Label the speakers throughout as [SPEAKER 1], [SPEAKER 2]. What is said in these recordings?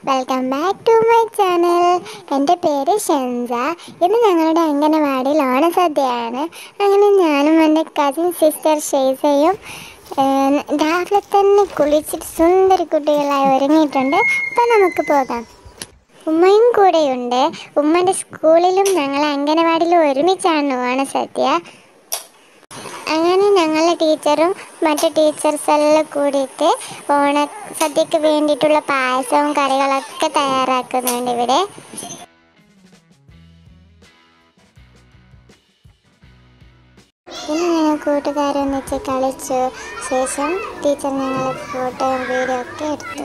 [SPEAKER 1] welcome back to my channel എൻ്റെ പേര് ഷെൻസ ഇന്ന് ഞങ്ങളുടെ അംഗനവാടിയിൽ ഓണസദ്യയാണ് അങ്ങനെ ഞാനും എൻ്റെ കസിൻ സിസ്റ്റർ ഷെയ്സയും ഏഹ്, രാവിലെ തന്നെ കുളിച്ചിട്ട് സുന്ദരി കുട്ടികളായി ഒരുങ്ങിയിട്ടുണ്ട് അപ്പോൾ നമുക്ക് പോകാം ഉമ്മയും കൂടെയുണ്ട് ഉമ്മൻ്റെ സ്കൂളിലും ഞങ്ങൾ അംഗനവാടിയിലും ഒരുമിച്ചാണ് ഓണസദ്യ അങ്ങനെ ഞങ്ങളെ ടീച്ചറും മറ്റു ടീച്ചേഴ്സ് എല്ലാം കൂടിയിട്ട് ഓണ സദ്യക്ക് വേണ്ടിയിട്ടുള്ള പായസവും കറികളൊക്കെ തയ്യാറാക്കുന്നുണ്ട് ഇവിടെ പിന്നെ ഞങ്ങൾ കൂട്ടുകാരൊന്നിച്ച് കളിച്ചു ശേഷം ടീച്ചർ ഞങ്ങളെ ഫോട്ടോയും വീഡിയോ ഒക്കെ എടുത്തു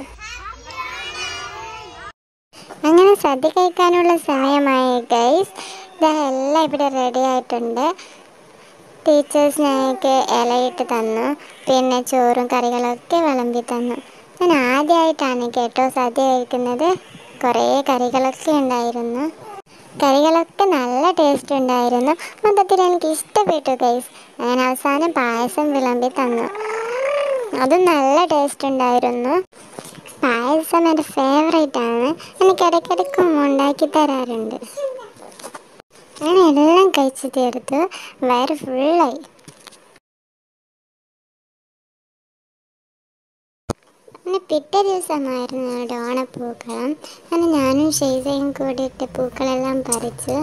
[SPEAKER 1] അങ്ങനെ സദ്യ കഴിക്കാനുള്ള സമയമായി ഗൈസ് ഇതെല്ലാം ഇവിടെ റെഡി ആയിട്ടുണ്ട് ടീച്ചേഴ്സ് ഞങ്ങൾക്ക് ഇലയിട്ട് തന്നു പിന്നെ ചോറും കറികളൊക്കെ വിളമ്പി തന്നു ഞാൻ ആദ്യമായിട്ടാണ് കേട്ടോ സദ്യ കഴിക്കുന്നത് കുറേ കറികളൊക്കെ ഉണ്ടായിരുന്നു കറികളൊക്കെ നല്ല ടേസ്റ്റ് ഉണ്ടായിരുന്നു മൊത്തത്തിൽ എനിക്ക് ഇഷ്ടപ്പെട്ടു ഗൈസ് ഞാൻ അവസാനം പായസം വിളമ്പി തന്നു അതും നല്ല ടേസ്റ്റ് ഉണ്ടായിരുന്നു പായസം എൻ്റെ ഫേവറേറ്റ് ആണ് എനിക്ക് ഇടയ്ക്കിടയ്ക്കും ഉണ്ടാക്കി തരാറുണ്ട് ഞാൻ എല്ലാം കഴിച്ചു തീർത്തു വയറ് ഫുള്ളായി പിന്നെ പിറ്റേ ദിവസമായിരുന്നു ഞങ്ങളുടെ ഓണപ്പൂക്കളം അങ്ങനെ ഞാനും ഷെയ്സയും കൂടിയിട്ട് പൂക്കളെല്ലാം പറിച്ചു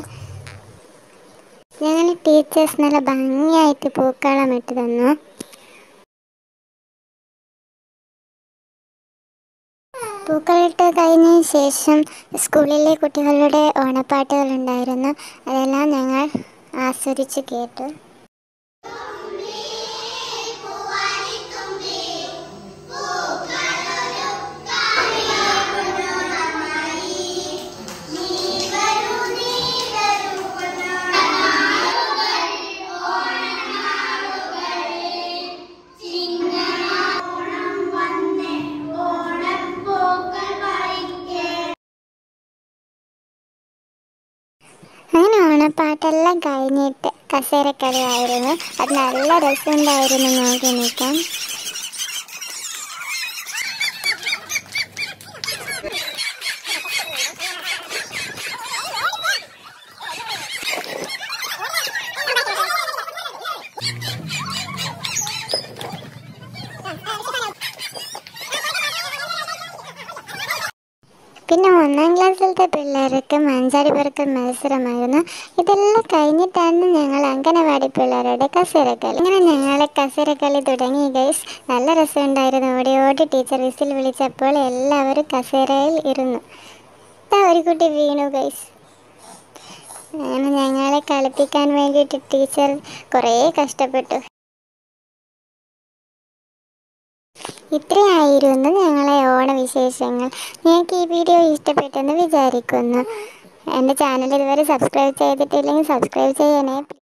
[SPEAKER 1] ഞങ്ങൾ ടീച്ചേഴ്സ് നല്ല ഭംഗിയായിട്ട് പൂക്കളം ഇട്ട് തന്നു പൂക്കളിട്ട് കഴിഞ്ഞതിന് ശേഷം സ്കൂളിലെ കുട്ടികളുടെ ഓണപ്പാട്ടുകൾ ഉണ്ടായിരുന്നു അതെല്ലാം ഞങ്ങൾ ആസ്വദിച്ച് കേട്ടു അങ്ങനെ ഓണപ്പാട്ടെല്ലാം കഴിഞ്ഞിട്ട് കസേരക്കളിയായിരുന്നു അത് നല്ല രസമുണ്ടായിരുന്നു നോക്കി നിൽക്കാൻ പിന്നെ ഒന്നാം ക്ലാസ്സിലത്തെ പിള്ളേർക്ക് മഞ്ചാടി പെറുക്കൽ മത്സരമായിരുന്നു ഇതെല്ലാം കഴിഞ്ഞിട്ടാണ് ഞങ്ങൾ അംഗനവാടി പിള്ളേരുടെ കസേരക്കളി ഇങ്ങനെ ഞങ്ങളെ കസേരക്കളി തുടങ്ങി ഗൈസ് നല്ല രസമുണ്ടായിരുന്നു ഓടി ഓടി ടീച്ചർ വിസിൽ വിളിച്ചപ്പോൾ എല്ലാവരും കസേരയിൽ ഇരുന്നു ദാ ഒരു കുട്ടി വീണു ഗൈസ് അങ്ങനെ ഞങ്ങളെ കളിപ്പിക്കാൻ വേണ്ടിയിട്ട് ടീച്ചർ കുറേ കഷ്ടപ്പെട്ടു ഇത്രയായിരുന്നു ഞങ്ങളെ ഓണവിശേഷങ്ങൾ നിങ്ങൾക്ക് ഈ വീഡിയോ ഇഷ്ടപ്പെട്ടെന്ന് വിചാരിക്കുന്നു എൻ്റെ ചാനൽ ഇതുവരെ സബ്സ്ക്രൈബ് ചെയ്തിട്ടില്ലെങ്കിൽ സബ്സ്ക്രൈബ് ചെയ്യണേ